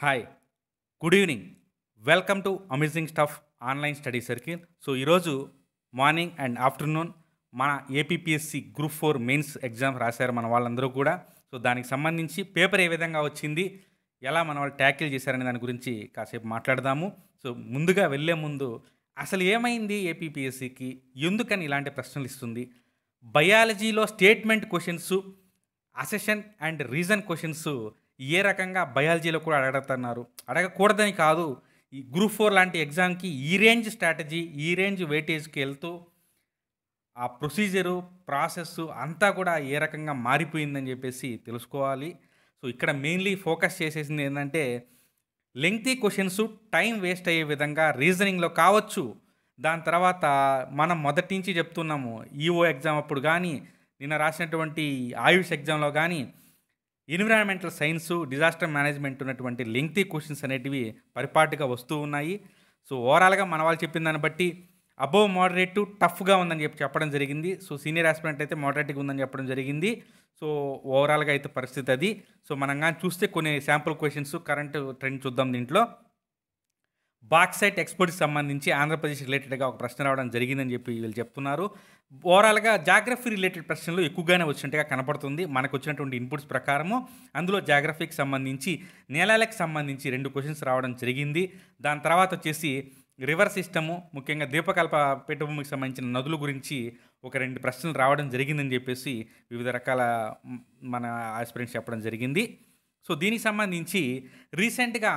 hi good evening welcome to amazing stuff online study circle so ఈరోజు morning and afternoon మన APPSC group four mains exam రాశారు మన వాళ్ళందరూ కూడా so దానికి సంబంధించి పేపర్ ఏ విధంగా వచ్చింది ఎలా మన వాళ్ళు ట్యాకిల్ చేశారనే దాని గురించి కాసేపు మాట్లాడదాము సో ముందుగా వెళ్ళే ముందు అసలు ఏమైంది ఏపీపీఎస్సికి ఎందుకని ఇలాంటి ప్రశ్నలు ఇస్తుంది బయాలజీలో statement questions assertion and reason questions ఏ రకంగా బయాలజీలో కూడా అడగతున్నారు అడగకూడదని కాదు ఈ గ్రూప్ ఫోర్ లాంటి ఎగ్జామ్కి ఈ రేంజ్ స్ట్రాటజీ ఈ రేంజ్ వెయిటేజ్కి వెళ్తూ ఆ ప్రొసీజరు ప్రాసెస్ అంతా కూడా ఏ రకంగా మారిపోయిందని చెప్పేసి తెలుసుకోవాలి సో ఇక్కడ మెయిన్లీ ఫోకస్ చేసేసింది ఏంటంటే లెంగ్తీ క్వశ్చన్స్ టైం వేస్ట్ అయ్యే విధంగా రీజనింగ్లో కావచ్చు దాని తర్వాత మనం మొదటి నుంచి చెప్తున్నాము ఈఓ ఎగ్జామ్ అప్పుడు కానీ నిన్న రాసినటువంటి ఆయుష్ ఎగ్జామ్లో కానీ ఎన్విరాన్మెంటల్ సైన్స్ డిజాస్టర్ మేనేజ్మెంట్ ఉన్నటువంటి లెంగ్తీ క్వశ్చన్స్ అనేటివి పరిపాటుగా వస్తూ ఉన్నాయి సో ఓవరాల్గా మన వాళ్ళు చెప్పిన దాన్ని బట్టి అబోవ్ మోడరేట్ టు టఫ్గా ఉందని చెప్పి చెప్పడం జరిగింది సో సీనియర్ ఆస్పిరెంట్ అయితే మోడరేట్గా ఉందని చెప్పడం జరిగింది సో ఓవరాల్గా అయితే పరిస్థితి అది సో మనం కానీ చూస్తే కొన్ని శాంపుల్ క్వశ్చన్స్ కరెంట్ ట్రెండ్ చూద్దాం దీంట్లో బాక్సైట్ ఎక్స్పోర్ట్కి సంబంధించి ఆంధ్రప్రదేశ్ రిలేటెడ్గా ఒక ప్రశ్న రావడం జరిగిందని చెప్పి వీళ్ళు చెప్తున్నారు ఓవరాల్గా జాగ్రఫీ రిలేటెడ్ ప్రశ్నలు ఎక్కువగానే వచ్చినట్టుగా కనపడుతుంది మనకు వచ్చినటువంటి ఇన్పుట్స్ ప్రకారము అందులో జాగ్రఫీకి సంబంధించి నేలలకు సంబంధించి రెండు క్వశ్చన్స్ రావడం జరిగింది దాని తర్వాత వచ్చేసి రివర్ సిస్టము ముఖ్యంగా దీపకల్ప పీఠభూమికి సంబంధించిన నదుల గురించి ఒక రెండు ప్రశ్నలు రావడం జరిగిందని చెప్పేసి వివిధ రకాల మ్, మన ఆస్పిరెంట్స్ చెప్పడం జరిగింది సో దీనికి సంబంధించి రీసెంట్గా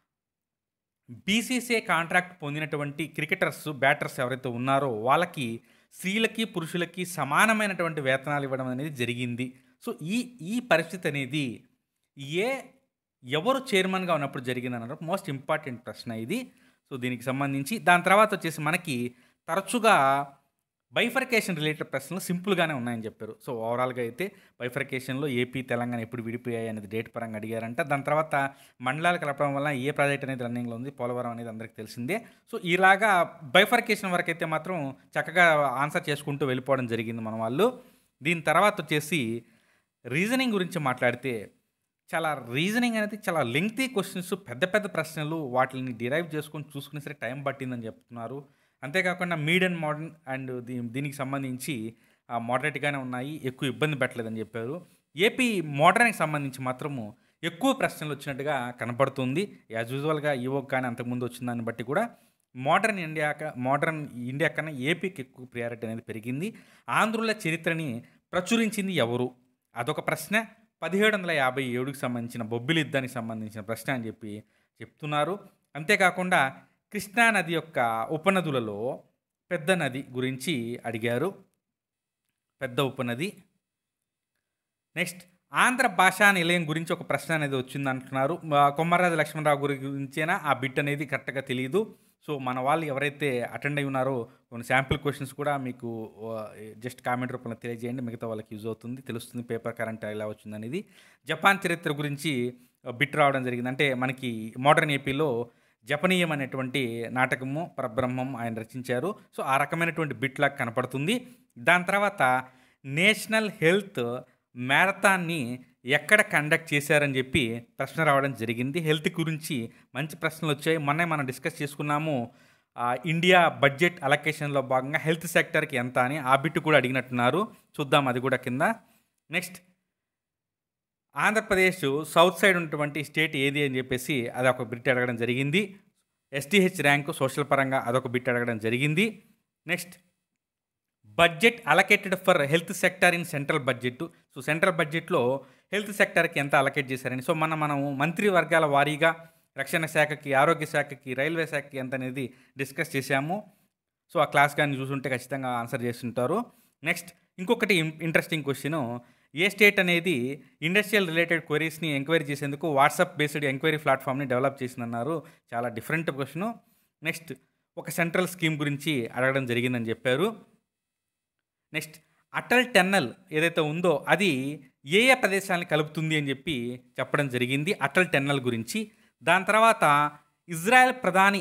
బీసీసీఐ కాంట్రాక్ట్ పొందినటువంటి క్రికెటర్స్ బ్యాటర్స్ ఎవరైతే ఉన్నారో వాళ్ళకి స్త్రీలకి పురుషులకి సమానమైనటువంటి వేతనాలు ఇవ్వడం అనేది జరిగింది సో ఈ ఈ పరిస్థితి అనేది ఏ ఎవరు చైర్మన్గా ఉన్నప్పుడు జరిగింది అన్నారు మోస్ట్ ఇంపార్టెంట్ ప్రశ్న ఇది సో దీనికి సంబంధించి దాని తర్వాత వచ్చేసి మనకి తరచుగా బైఫర్కేషన్ రిలేటెడ్ ప్రశ్నలు సింపుల్గానే ఉన్నాయని చెప్పారు సో ఓవరాల్గా అయితే బైఫర్కేషన్లో ఏపీ తెలంగాణ ఎప్పుడు విడిపోయాయి అనేది డేట్ పరంగా అడిగారంట దాని తర్వాత మండలాలు కలపడం వల్ల ఏ ప్రాజెక్ట్ అనేది రన్నింగ్లో ఉంది పోలవరం అనేది అందరికీ తెలిసిందే సో ఇలాగా బైఫర్కేషన్ వరకు అయితే మాత్రం చక్కగా ఆన్సర్ చేసుకుంటూ వెళ్ళిపోవడం జరిగింది మన వాళ్ళు దీని తర్వాత వచ్చేసి రీజనింగ్ గురించి మాట్లాడితే చాలా రీజనింగ్ అనేది చాలా లెంగ్తీ క్వశ్చన్స్ పెద్ద పెద్ద ప్రశ్నలు వాటిని డిరైవ్ చేసుకొని చూసుకునే సరే టైం పట్టిందని చెప్తున్నారు అంతేకాకుండా మీడ్ అండ్ మోడర్న్ అండ్ దీ దీనికి సంబంధించి మోడరేట్గానే ఉన్నాయి ఎక్కువ ఇబ్బంది పెట్టలేదని చెప్పారు ఏపీ మోడర్న్కి సంబంధించి మాత్రము ఎక్కువ ప్రశ్నలు వచ్చినట్టుగా కనపడుతుంది యాజ్ యూజువల్గా ఈవోకి కానీ అంతకుముందు వచ్చిన దాన్ని బట్టి కూడా మోడర్న్ ఇండియా మోడర్న్ ఇండియా కన్నా ఏపీకి ఎక్కువ ప్రియారిటీ అనేది పెరిగింది ఆంధ్రుల చరిత్రని ప్రచురించింది ఎవరు అదొక ప్రశ్న పదిహేడు వందల యాభై ఏడుకి సంబంధించిన బొబ్బిలి యుద్ధానికి సంబంధించిన ప్రశ్న అని చెప్పి చెప్తున్నారు అంతేకాకుండా కృష్ణా నది యొక్క ఉపనదులలో పెద్ద నది గురించి అడిగారు పెద్ద ఉపనది నెక్స్ట్ ఆంధ్ర భాషా నిలయం గురించి ఒక ప్రశ్న అనేది వచ్చింది అంటున్నారు మా కొమ్మరాజు లక్ష్మణరావు గురి గురించేనా ఆ బిట్ అనేది కరెక్ట్గా తెలియదు సో మన వాళ్ళు ఎవరైతే అటెండ్ అయి ఉన్నారో కొన్ని శాంపుల్ క్వశ్చన్స్ కూడా మీకు జస్ట్ కామెంట్ రూపంలో తెలియజేయండి మిగతా వాళ్ళకి యూజ్ అవుతుంది తెలుస్తుంది పేపర్ కరెంట్ ఎలా వచ్చింది అనేది జపాన్ చరిత్ర గురించి బిట్ రావడం జరిగింది అంటే మనకి మోడర్న్ ఏపీలో జపనీయం అనేటువంటి నాటకము పరబ్రహ్మం ఆయన రచించారు సో ఆ రకమైనటువంటి బిట్ లాగా కనపడుతుంది దాని తర్వాత నేషనల్ హెల్త్ మ్యారథాన్ని ఎక్కడ కండక్ట్ చేశారని చెప్పి ప్రశ్న రావడం జరిగింది హెల్త్ గురించి మంచి ప్రశ్నలు వచ్చాయి మొన్నే మనం డిస్కస్ చేసుకున్నాము ఆ, ఇండియా బడ్జెట్ అలొకేషన్లో భాగంగా హెల్త్ సెక్టర్కి ఎంత అని ఆ బిట్ కూడా అడిగినట్టున్నారు చూద్దాం అది కూడా కింద నెక్స్ట్ ఆంధ్రప్రదేశ్ సౌత్ సైడ్ ఉన్నటువంటి స్టేట్ ఏది అని చెప్పేసి అది ఒక బిట్ అడగడం జరిగింది ఎస్టీహెచ్ ర్యాంకు సోషల్ పరంగా అదొక బిట్ అడగడం జరిగింది next budget allocated for health sector in central budget so central బడ్జెట్లో హెల్త్ సెక్టర్కి ఎంత అలకేట్ చేశారని సో మన మనం మంత్రి వర్గాల వారీగా రక్షణ శాఖకి ఆరోగ్య శాఖకి రైల్వే శాఖకి ఎంత అనేది డిస్కస్ చేశాము సో ఆ క్లాస్ కానీ చూసుంటే ఖచ్చితంగా ఆన్సర్ చేస్తుంటారు నెక్స్ట్ ఇంకొకటి ఇంట్రెస్టింగ్ క్వశ్చన్ ఏ స్టేట్ అనేది ఇండస్ట్రియల్ రిలేటెడ్ క్వరీస్ని ఎంక్వైరీ చేసేందుకు వాట్సాప్ బేస్డ్ ఎంక్వైరీ ప్లాట్ఫామ్ని డెవలప్ చేసిందన్నారు చాలా డిఫరెంట్ క్వశ్చన్ నెక్స్ట్ ఒక సెంట్రల్ స్కీమ్ గురించి అడగడం జరిగిందని చెప్పారు నెక్స్ట్ అటల్ టెన్నల్ ఏదైతే ఉందో అది ఏ ఏ ప్రదేశాలను కలుపుతుంది అని చెప్పి చెప్పడం జరిగింది అటల్ టెన్నల్ గురించి దాని తర్వాత ఇజ్రాయెల్ ప్రధాని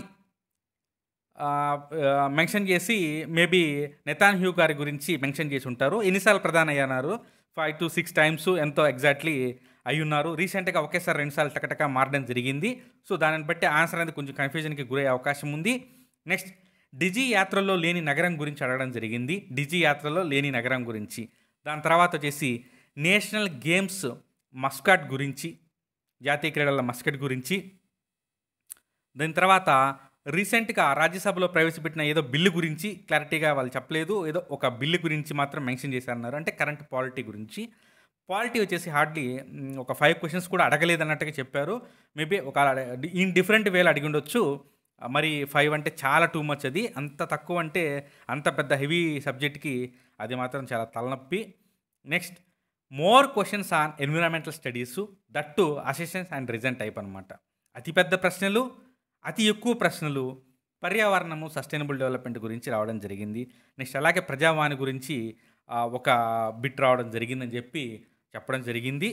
మెన్షన్ చేసి మేబీ నెతాన్ హ్యూ గారి గురించి మెన్షన్ చేసి ఉంటారు ఎన్నిసార్లు ప్రధాని అయ్యన్నారు ఫైవ్ టు సిక్స్ టైమ్స్ ఎంతో ఎగ్జాక్ట్లీ అయి ఉన్నారు రీసెంట్గా ఒకేసారి రెండుసార్లు టకటక మారడం జరిగింది సో దానిని బట్టి ఆన్సర్ అనేది కొంచెం కన్ఫ్యూజన్కి గురయ్యే అవకాశం ఉంది నెక్స్ట్ డిజీ యాత్రలో లేని నగరం గురించి అడగడం జరిగింది డిజీ యాత్రలో లేని నగరం గురించి దాని తర్వాత వచ్చేసి నేషనల్ గేమ్స్ మస్కాట్ గురించి జాతీయ క్రీడల మస్కట్ గురించి దాని తర్వాత రీసెంట్గా రాజ్యసభలో ప్రవేశపెట్టిన ఏదో బిల్లు గురించి క్లారిటీగా వాళ్ళు చెప్పలేదు ఏదో ఒక బిల్లు గురించి మాత్రం మెన్షన్ చేశారన్నారు అంటే కరెంట్ పాలిటీ గురించి పాలిటీ వచ్చేసి హార్డ్లీ మ్, ఒక ఫైవ్ క్వశ్చన్స్ కూడా అడగలేదు అన్నట్టుగా చెప్పారు మేబీ ఒక ఇన్ డిఫరెంట్ వేలో అడిగి ఉండొచ్చు మరి ఫైవ్ అంటే చాలా టూ మచ్ అది అంత తక్కువ అంటే అంత పెద్ద హెవీ సబ్జెక్ట్కి అది మాత్రం చాలా తలనొప్పి next more questions on environmental studies that to అసిస్టెన్స్ అండ్ రిజన్ టైప్ అనమాట అతిపెద్ద ప్రశ్నలు అతి ఎక్కువ ప్రశ్నలు పర్యావరణము సస్టైనబుల్ డెవలప్మెంట్ గురించి రావడం జరిగింది నెక్స్ట్ అలాగే ప్రజావాణి గురించి ఆ, ఒక బిట్ రావడం జరిగిందని చెప్పి చెప్పడం జరిగింది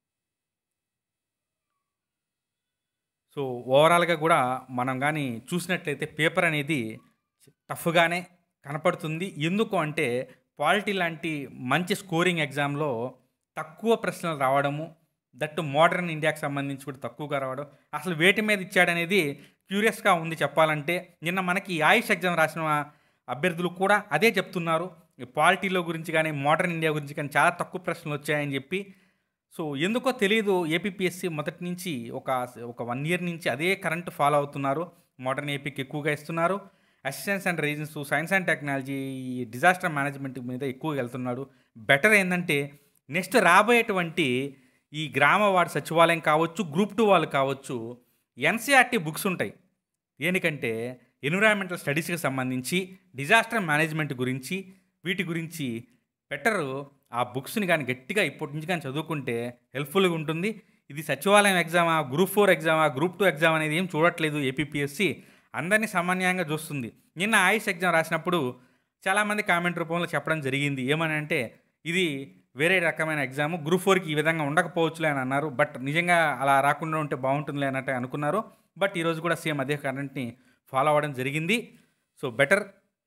సో ఓవరాల్గా కూడా మనం కానీ చూసినట్లయితే పేపర్ అనేది టఫ్గానే కనపడుతుంది ఎందుకు అంటే పాలిటీ లాంటి మంచి స్కోరింగ్ ఎగ్జామ్లో తక్కువ ప్రశ్నలు రావడము దట్టు మోడర్న్ ఇండియాకి సంబంధించి కూడా తక్కువగా రావడం అసలు వేటి మీద ఇచ్చాడనేది క్యూరియస్గా ఉంది చెప్పాలంటే నిన్న మనకి ఆయుష్ ఎగ్జామ్ రాసిన అభ్యర్థులు కూడా అదే చెప్తున్నారు ఈ పాలిటీలో గురించి కానీ మోడర్న్ ఇండియా గురించి కానీ చాలా తక్కువ ప్రశ్నలు వచ్చాయని చెప్పి సో ఎందుకో తెలియదు ఏపీఎస్సి మొదటి నుంచి ఒక ఒక వన్ ఇయర్ నుంచి అదే కరెంట్ ఫాలో అవుతున్నారు మోడర్న్ ఏపీకి ఎక్కువగా ఇస్తున్నారు అసిస్టెన్స్ and reasons science and technology disaster management మీద ఎక్కువగా వెళ్తున్నాడు బెటర్ ఏంటంటే నెక్స్ట్ రాబోయేటువంటి ఈ గ్రామ వార్డు సచివాలయం కావచ్చు గ్రూప్ టూ వాళ్ళు కావచ్చు ఎన్సీఆర్టీ బుక్స్ ఉంటాయి దేనికంటే ఎన్విరాన్మెంటల్ స్టడీస్కి సంబంధించి డిజాస్టర్ మేనేజ్మెంట్ గురించి వీటి గురించి బెటర్ ఆ బుక్స్ని కానీ గట్టిగా ఇప్పటి నుంచి కానీ చదువుకుంటే హెల్ప్ఫుల్గా ఉంటుంది ఇది సచివాలయం ఎగ్జామా గ్రూప్ ఫోర్ ఎగ్జామా గ్రూప్ టూ ఎగ్జామ్ అనేది ఏం చూడట్లేదు ఏపీఎస్సి అందరినీ సామాన్యంగా చూస్తుంది నిన్న ఆయుష్ ఎగ్జామ్ రాసినప్పుడు చాలామంది కామెంట్ రూపంలో చెప్పడం జరిగింది ఏమని అంటే ఇది వేరే రకమైన ఎగ్జామ్ గ్రూప్ ఫోర్కి ఈ విధంగా ఉండకపోవచ్చులే అని అన్నారు బట్ నిజంగా అలా రాకుండా ఉంటే బాగుంటుందిలే అన్నట్టు అనుకున్నారు బట్ ఈరోజు కూడా సేమ్ అదే కరెంట్ని ఫాలో అవ్వడం జరిగింది సో బెటర్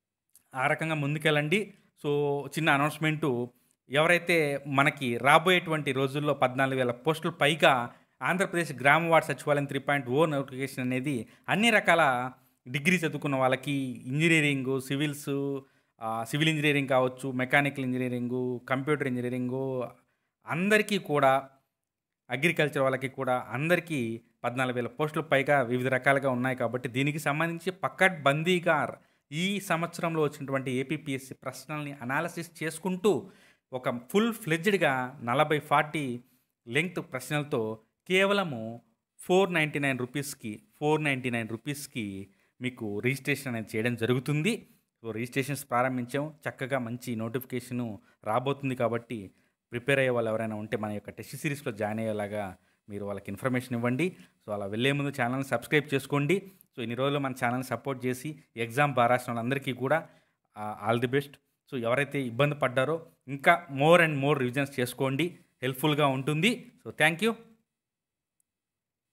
ఆ రకంగా ముందుకెళ్ళండి సో చిన్న అనౌన్స్మెంటు ఎవరైతే మనకి రాబోయేటువంటి రోజుల్లో పద్నాలుగు వేల పోస్టులు పైగా ఆంధ్రప్రదేశ్ గ్రామ వార్డ్ సచివాలయం త్రీ పాయింట్ ఓ నోటిఫికేషన్ అనేది అన్ని రకాల డిగ్రీ చదువుకున్న వాళ్ళకి ఇంజనీరింగ్ సివిల్స్ ఆ, సివిల్ ఇంజనీరింగ్ కావచ్చు మెకానికల్ ఇంజనీరింగు కంప్యూటర్ ఇంజనీరింగు అందరికీ కూడా అగ్రికల్చర్ వాళ్ళకి కూడా అందరికీ పద్నాలుగు వేల పోస్టులు పైగా వివిధ రకాలుగా ఉన్నాయి కాబట్టి దీనికి సంబంధించి పక్కడ్బందీగా ఈ సంవత్సరంలో వచ్చినటువంటి ఏపీఎస్సి ప్రశ్నల్ని అనాలసిస్ చేసుకుంటూ ఒక ఫుల్ ఫ్లెడ్జ్డ్గా నలభై ఫార్టీ లెంగ్త్ ప్రశ్నలతో కేవలము ఫోర్ నైంటీ నైన్ రూపీస్కి ఫోర్ నైంటీ నైన్ రూపీస్కి మీకు రిజిస్ట్రేషన్ అనేది చేయడం జరుగుతుంది సో రిజిస్ట్రేషన్స్ ప్రారంభించాం చక్కగా మంచి నోటిఫికేషను రాబోతుంది కాబట్టి ప్రిపేర్ అయ్యే వాళ్ళు ఎవరైనా ఉంటే మన యొక్క టెస్ట్ సిరీస్లో జాయిన్ అయ్యేలాగా మీరు వాళ్ళకి ఇన్ఫర్మేషన్ ఇవ్వండి సో అలా వెళ్ళే ముందు ఛానల్ని సబ్స్క్రైబ్ చేసుకోండి సో ఇన్ని రోజులు మన ఛానల్ని సపోర్ట్ చేసి ఎగ్జామ్ బాగా రాసిన వాళ్ళందరికీ కూడా ఆల్ ది బెస్ట్ సో ఎవరైతే ఇబ్బంది పడ్డారో ఇంకా మోర్ అండ్ మోర్ రివిజన్స్ చేసుకోండి హెల్ప్ఫుల్గా ఉంటుంది సో థ్యాంక్ యూ